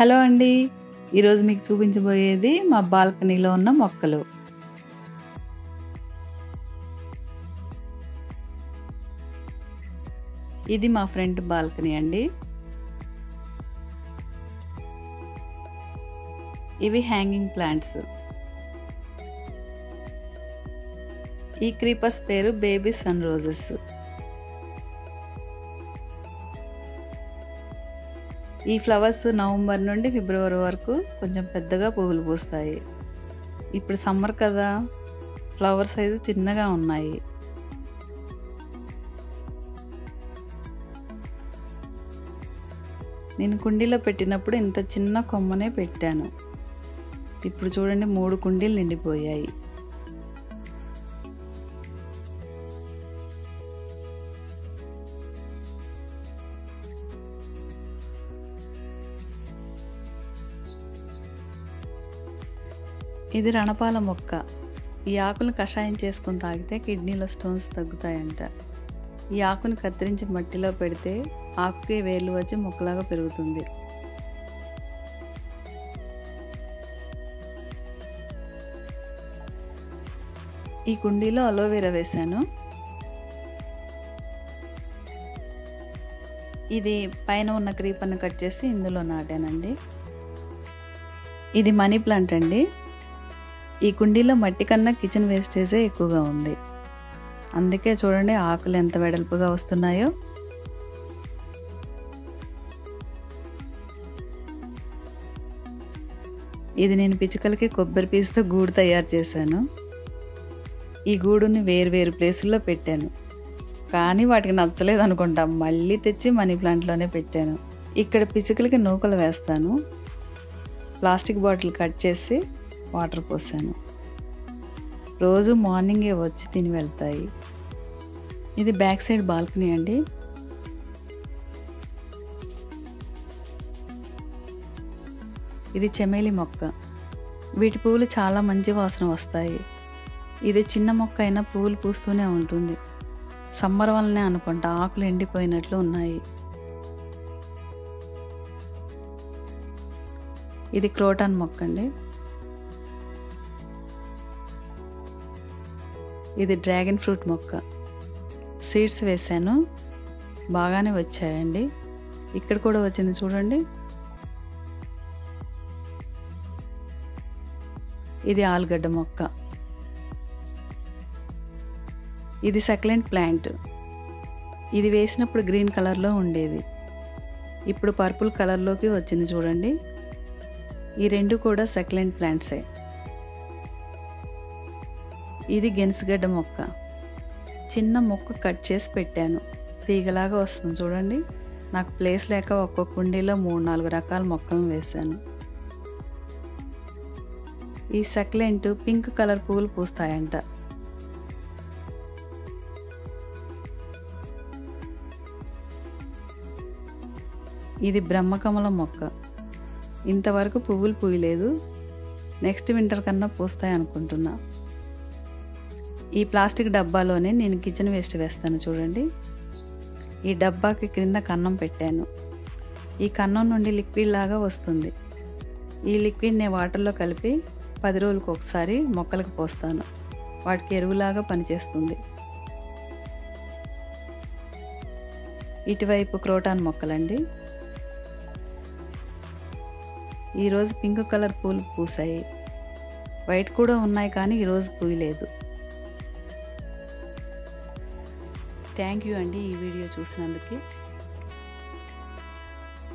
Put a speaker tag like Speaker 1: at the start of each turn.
Speaker 1: hello అండి ఈరోజు మీకు చూపించబోయేది మా బాల్కనీలో ఉన్న మొక్కలు ఇది మా ఫ్రంట్ బాల్కనీ అండి ఇవి హ్యాంగింగ్ ప్లాంట్స్ ఈ క్రీపర్స్ పేరు బేబీ సన్ రోజెస్ ఈ ఫ్లవర్స్ నవంబర్ నుండి ఫిబ్రవరి వరకు కొంచెం పెద్దగా పువ్వులు పూస్తాయి ఇప్పుడు సమ్మర్ కదా ఫ్లవర్ సైజు చిన్నగా ఉన్నాయి నేను కుండీలో పెట్టినప్పుడు ఇంత చిన్న కొమ్మనే పెట్టాను ఇప్పుడు చూడండి మూడు కుండీలు నిండిపోయాయి ఇది రణపాల మొక్క ఈ ఆకును కషాయం చేసుకొని తాగితే కిడ్నీలో స్టోన్స్ తగ్గుతాయంట ఈ ఆకును కత్తిరించి మట్టిలో పెడితే ఆకుకే వేర్లు వచ్చి మొక్కలాగా పెరుగుతుంది ఈ కుండీలో అలోవెరా వేశాను ఇది పైన ఉన్న క్రీపర్ని కట్ చేసి ఇందులో నాటానండి ఇది మనీ ప్లాంట్ అండి ఈ కుండీలో మట్టి కన్నా కిచెన్ వేస్టేజే ఎక్కువగా ఉంది అందుకే చూడండి ఆకులు ఎంత వెడల్పుగా వస్తున్నాయో ఇది నేను పిచ్చుకలకి కొబ్బరి పీసుతో గూడు తయారు చేశాను ఈ గూడుని వేరు వేరు ప్లేసుల్లో పెట్టాను కానీ వాటికి నచ్చలేదు అనుకుంటా మళ్ళీ తెచ్చి మనీ ప్లాంట్లోనే పెట్టాను ఇక్కడ పిచ్చుకలకి నూకలు వేస్తాను ప్లాస్టిక్ బాటిల్ కట్ చేసి వాటర్ పోసాను రోజు మార్నింగే వచ్చి తిని వెళ్తాయి ఇది బ్యాక్ సైడ్ బాల్కనీ అండి ఇది చెమేలి మొక్క వీటి పువ్వులు చాలా మంచి వాసన వస్తాయి ఇది చిన్న మొక్క అయినా పువ్వులు పూస్తూనే ఉంటుంది సమ్మర్ వల్లనే అనుకుంటా ఆకులు ఎండిపోయినట్లు ఉన్నాయి ఇది క్రోటాన్ మొక్క అండి ఇది డ్రాగన్ ఫ్రూట్ మొక్క సీడ్స్ వేసాను బాగానే వచ్చాయండి ఇక్కడ కూడా వచ్చింది చూడండి ఇది ఆలుగడ్డ మొక్క ఇది సక్లెంట్ ప్లాంట్ ఇది వేసినప్పుడు గ్రీన్ కలర్లో ఉండేది ఇప్పుడు పర్పుల్ కలర్లోకి వచ్చింది చూడండి ఈ రెండు కూడా సక్లెంట్ ప్లాంట్సే ఇది గెనుసుగడ్డ మొక్క చిన్న మొక్క కట్ చేసి పెట్టాను తీగలాగా వస్తుంది చూడండి నాకు ప్లేస్ లేక ఒక్కొక్క కుండీలో మూడు నాలుగు రకాల మొక్కలను వేశాను ఈ సక్లెంట్ పింక్ కలర్ పువ్వులు పూస్తాయంట ఇది బ్రహ్మకమలం మొక్క ఇంతవరకు పువ్వులు పూయలేదు నెక్స్ట్ వింటర్ కన్నా పూస్తాయి అనుకుంటున్నా ఈ ప్లాస్టిక్ డబ్బాలోనే నేను కిచెన్ వేస్ట్ వేస్తాను చూడండి ఈ డబ్బాకి క్రింద కన్నం పెట్టాను ఈ కన్నం నుండి లిక్విడ్ లాగా వస్తుంది ఈ లిక్విడ్ నేను వాటర్లో కలిపి పది రోజులకు ఒకసారి మొక్కలకు పోస్తాను వాటికి ఎరువులాగా పనిచేస్తుంది ఇటువైపు క్రోటాన్ మొక్కలండి ఈరోజు పింక్ కలర్ పూలు పూసాయి వైట్ కూడా ఉన్నాయి కానీ ఈరోజు పూయలేదు థ్యాంక్ యూ అండి ఈ వీడియో చూసినందుకు